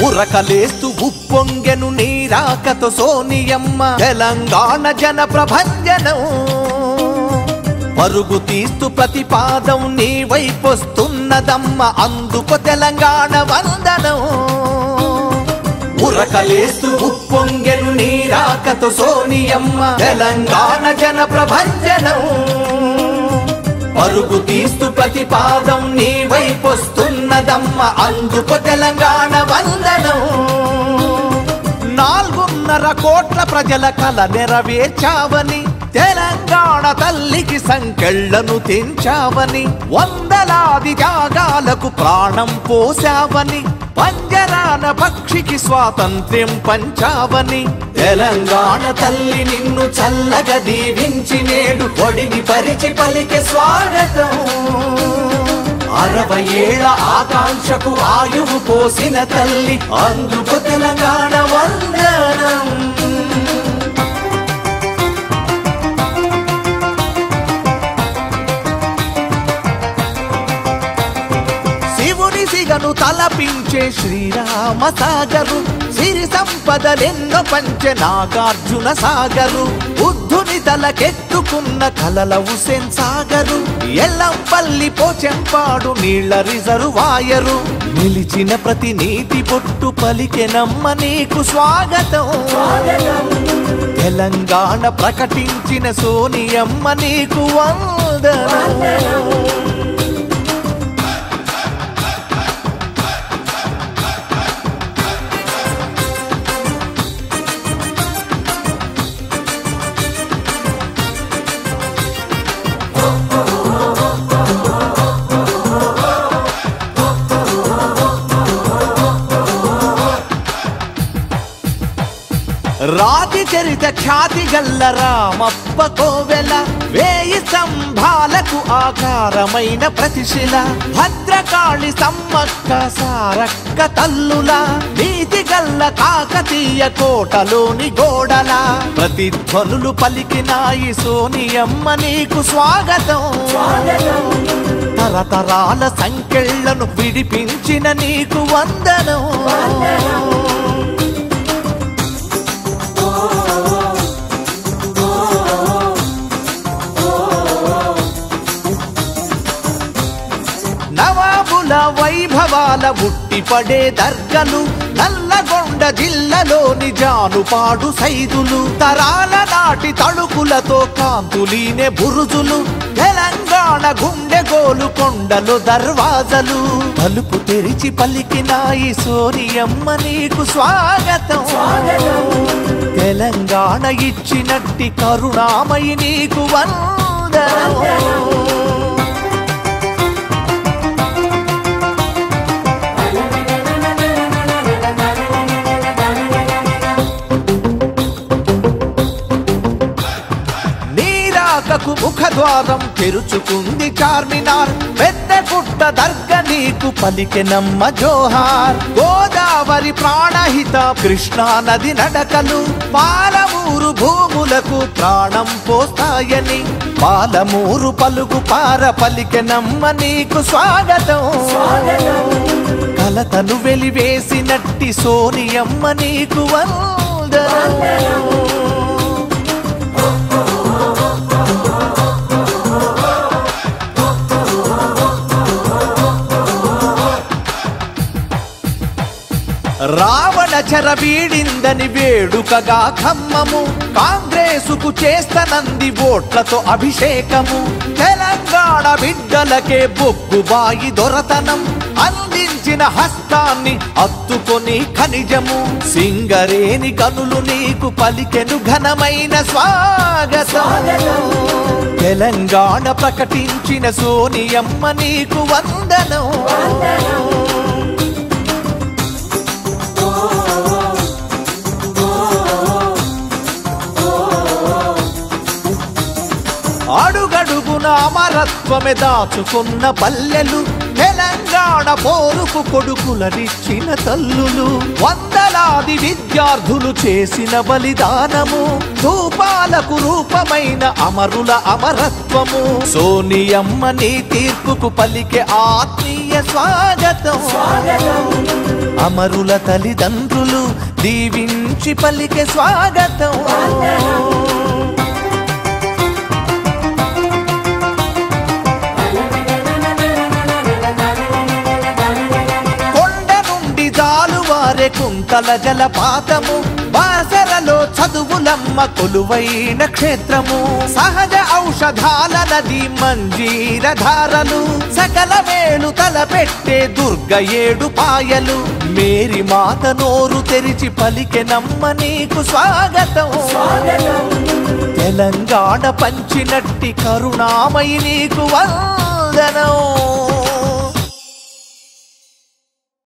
ఉరకలేస్తూ ఉప్పొంగెను నీరాకతో సోనియమ్మ తెలంగాణ జన ప్రభంజనం పరుగు తీస్తూ ప్రతిపాదం నీ వైపొస్తున్నదమ్మ అందుకు తెలంగాణ వందనం ఉరకలేస్తూ ఉప్పొంగెను నీరాకతో సోనియమ్మ తెలంగాణ జన ప్రభంజనం పరుగు తీస్తూ ప్రతిపాదం నీ వైపొస్తున్నదమ్మ అందుకు తెలంగాణ వందనం నాలుగున్నర కోట్ల ప్రజల కల నెరవేర్చావని తెలంగాణ తల్లికి సంకెళ్లను తెంచావని వందలాది త్యాగాలకు ప్రాణం పోసావని పంజరాన పక్షికి స్వాతంత్ర్యం పంచావని తెలంగాణ తల్లి నిన్ను చల్లగా దీవించి నేడు ఒడిని పరిచి పలికి స్వాగతం అరవై ఏళ్ల ఆకాంక్షకు ఆయువు పోసిన తల్లి అందుకు తెలంగాణ వందనం శివుని సిగను తలపించే శ్రీరామ సాగరు సిరి సంపదలెన్నో పంచె నాగార్జున సాగరు బుద్ధుని తలకెత్తుకున్న కలల హుసేన్ సాగరు ఎల్లంపల్లి పోచెంపాడు నీళ్ల రిజర్వాయరు నిలిచిన ప్రతి నీటి పొట్టు పలికెనమ్మ నీకు స్వాగతం తెలంగాణ ప్రకటించిన సోనియమ్మ నీకు వందనం రాతి చరిత ఖ్యాతి గల్ల రామప్ప కోవెల వేయి స్తంభాలకు ఆకారమైన ప్రతిశిల భద్రకాళి సమ్మక్క సారక్క తల్లుల నీతి గల్ల కాకతీయ కోటలోని గోడల ప్రతిధ్వనులు పలికినాయి సోనియమ్మ నీకు స్వాగతం తరతరాల సంకెళ్లను విడిపించిన నీకు వందనం నవాబుల వైభవాల ఉట్టిపడే దర్గలు నల్లగొండ జిల్లాలోని జానుపాడు సైదులు తరాల నాటి తళుకులతో కాంతులీనే బురుజులు తెలంగాణ గుండె గోలు కొండలు దర్వాజలు తలుపు తెరిచి పలికినాయి సోనియమ్మ నీకు స్వాగతం తెలంగాణ ఇచ్చినట్టి కరుణామయి నీకు వందనం నీరాకకు ముఖద్వారం తెరుచుకుంది చార్మినార్ పెద్ద గుట్ట దర్గ నీకు పలికెనమ్మ జోహార్ గోదావరి ప్రాణహిత కృష్ణా నది నడకలు పాలమూరు భూములకు ప్రాణం పోస్తాయని పాలమూరు పలుగు పార పలికెనమ్మ నీకు స్వాగతం కలతను వెలివేసినట్టి సోనియమ్మ నీకు వందనం రావణ చెర వీడిందని వేడుకగా ఖమ్మము కాంగ్రెసుకు చేస్తనంది ఓట్లతో అభిషేకము తెలంగాణ బిడ్డలకే బొగ్గుబాయి దొరతనం అందించిన హస్తాన్ని అత్తుకొని ఖనిజము సింగరేని కనులు నీకు పలికెను ఘనమైన స్వాగతం తెలంగాణ ప్రకటించిన సోనియమ్మ నీకు వందనం అడుగడుగున అమరత్వమే దాచుకున్న పల్లెలు తెలంగాణ పోరుకు కొడుకులనిచ్చిన తల్లులు వందలాది విద్యార్థులు చేసిన బలిదానము ధూపాలకు రూపమైన అమరుల అమరత్వము సోనియమ్మ నీ తీర్పుకు పలికే ఆత్మీయ స్వాగతం అమరుల తల్లిదండ్రులు దీవించి పలికే స్వాగతం కొండ నుండి జాలువారే కుంతల జలపాతము బాసరలో చదువులమ్మ కొలువైన క్షేత్రము సహజ ఔషధాల నది మంజీర ధారలు సకల వేలు తలపెట్టే దుర్గ ఏడు పాయలు మేరి మాత నోరు తెరిచి పలికె నమ్మ నీకు స్వాగతం తెలంగాణ పంచినట్టి కరుణామయి నీకు వందనం